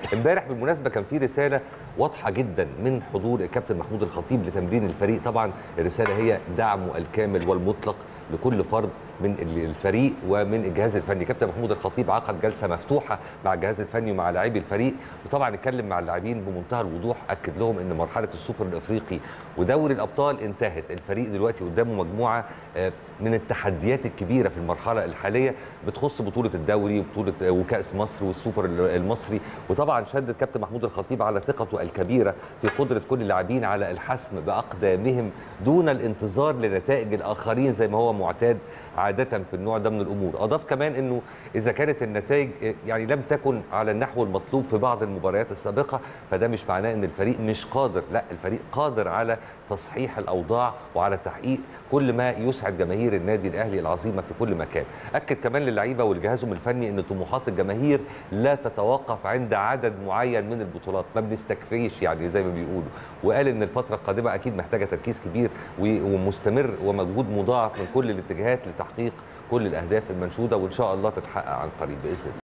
امبارح بالمناسبه كان في رساله واضحه جدا من حضور الكابتن محمود الخطيب لتمرين الفريق طبعا الرساله هي دعمه الكامل والمطلق لكل فرد من الفريق ومن الجهاز الفني كابتن محمود الخطيب عقد جلسه مفتوحه مع الجهاز الفني ومع لاعبي الفريق وطبعا اتكلم مع اللاعبين بمنتهى الوضوح اكد لهم ان مرحله السوبر الافريقي ودوري الابطال انتهت الفريق دلوقتي قدامه مجموعه من التحديات الكبيره في المرحله الحاليه بتخص بطوله الدوري وبطوله وكاس مصر والسوبر المصري وطبعا شدد كابتن محمود الخطيب على ثقته الكبيره في قدره كل اللاعبين على الحسم باقدامهم دون الانتظار لنتائج الاخرين زي ما هو معتاد عاده في النوع ده من الامور اضاف كمان انه اذا كانت النتائج يعني لم تكن على النحو المطلوب في بعض المباريات السابقه فده مش معناه ان الفريق مش قادر لا الفريق قادر على تصحيح الاوضاع وعلى تحقيق كل ما يسعد جماهير النادي الاهلي العظيمه في كل مكان اكد كمان للعيبه ولجهازهم الفني ان طموحات الجماهير لا تتوقف عند عدد معين من البطولات ما بنستكفيش يعني زي ما بيقولوا وقال ان الفتره القادمه اكيد محتاجه تركيز كبير ومستمر ومجهود مضاعف من كل الاتجاهات لتحقيق كل الاهداف المنشوده وان شاء الله تتحقق عن قريب باذن الله